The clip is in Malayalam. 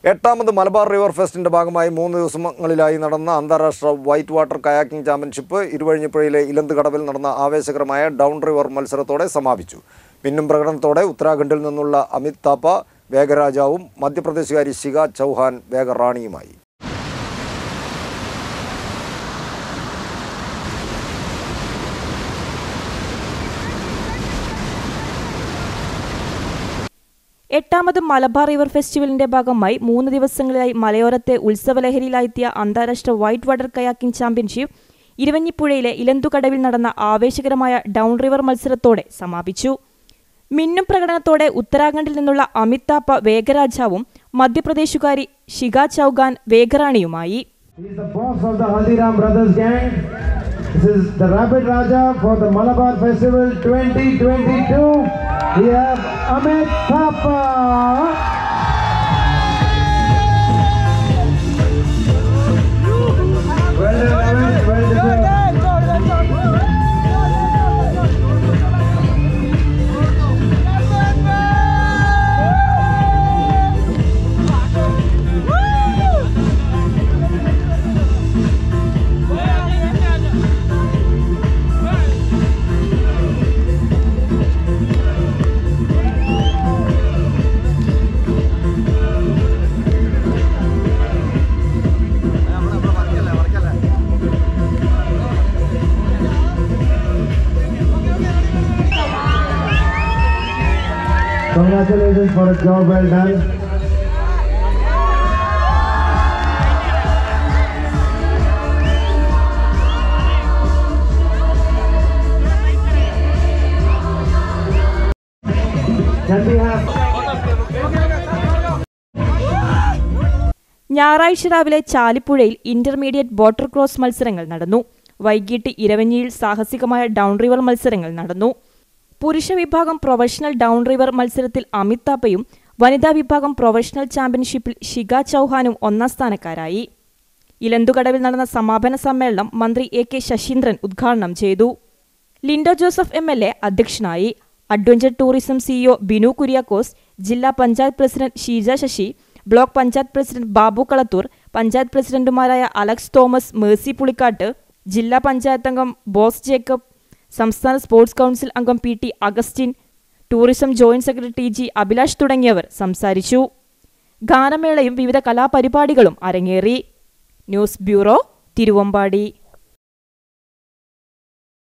എട്ടാമത് മലബാർ റിവർ ഫെസ്റ്റിന്റെ ഭാഗമായി മൂന്ന് ദിവസങ്ങളിലായി നടന്ന അന്താരാഷ്ട്ര വൈറ്റ് വാട്ടർ കയാക്കിംഗ് ചാമ്പ്യൻഷിപ്പ് ഇരുവഴിഞ്ഞിപ്പുഴയിലെ ഇലന്തുകടവിൽ നടന്ന ആവേശകരമായ ഡൗൺ റിവർ മത്സരത്തോടെ സമാപിച്ചു പിന്നും പ്രകടനത്തോടെ ഉത്തരാഖണ്ഡിൽ നിന്നുള്ള അമിത് താപ്പ വേഗരാജാവും മധ്യപ്രദേശുകാരി ശിഖ ചൗഹാൻ വേഗറാണിയുമായി എട്ടാമത് മലബാർ റിവർ ഫെസ്റ്റിവലിന്റെ ഭാഗമായി മൂന്ന് ദിവസങ്ങളിലായി മലയോരത്തെ ഉത്സവലഹരിയിലായെത്തിയ അന്താരാഷ്ട്ര വൈറ്റ് വാട്ടർ കയാക്കിംഗ് ചാമ്പ്യൻഷിപ്പ് ഇരുവഞ്ഞിപ്പുഴയിലെ ഇലന്തുകടവിൽ നടന്ന ആവേശകരമായ ഡൗൺ റിവർ മത്സരത്തോടെ സമാപിച്ചു മിന്നും പ്രകടനത്തോടെ ഉത്തരാഖണ്ഡിൽ നിന്നുള്ള അമിത് താപ്പ വേഗരാജാവും മധ്യപ്രദേശുകാരി ഷിഗ ചൌഗാൻ വേഗറാണിയുമായി He is the boss of the Haldiram Brothers gang. This is the Rabbit Raja for the Malabar Festival 2022. We have Amit Thapa. Well done, Amit. Well deserved. Congratulations for a job well done. Can we have ഞായറാഴ്ച രാവിലെ ചാലിപ്പുഴയിൽ ഇന്റർമീഡിയറ്റ് ബോട്ടർ ക്രോസ് മത്സരങ്ങൾ നടന്നു വൈകിട്ട് ഇരവഞ്ഞിയിൽ സാഹസികമായ ഡൗൺ റിവർ മത്സരങ്ങൾ നടന്നു പുരുഷ വിഭാഗം പ്രൊഫഷണൽ ഡൗൺ റിവർ മത്സരത്തിൽ അമിത് താപ്പയും വനിതാ വിഭാഗം പ്രൊഫഷണൽ ചാമ്പ്യൻഷിപ്പിൽ ഷിഗ ചൌഹാനും ഒന്നാം സ്ഥാനക്കാരായി ഇലന്തുകടവിൽ നടന്ന സമാപന സമ്മേളനം മന്ത്രി എ കെ ശശീന്ദ്രൻ ഉദ്ഘാടനം ചെയ്തു Linto Joseph M L A അധ്യക്ഷനായി adventure tourism CEO Binu Kuriakose ജില്ലാ panchayat president Sheeja Sasi block panchayat president Babu Kalathur panchayat പ്രസിഡന്റുമാരായ അലക്സ് തോമസ് മേഴ്സി പുളിക്കാട്ട് ജില്ലാ പഞ്ചായത്ത് അംഗം ബോസ് ജേക്കബ് സംസ്ഥാന സ്പോർട്സ് കൗൺസിൽ അംഗം P T Augustine tourism joint secretary T G Abhilash തുടങ്ങിയവർ സംസാരിച്ചു ഗാനമേളയും വിവിധ കലാപരിപാടികളും അരങ്ങേറി ന്യൂസ് ബ്യൂറോ തിരുവമ്പാടി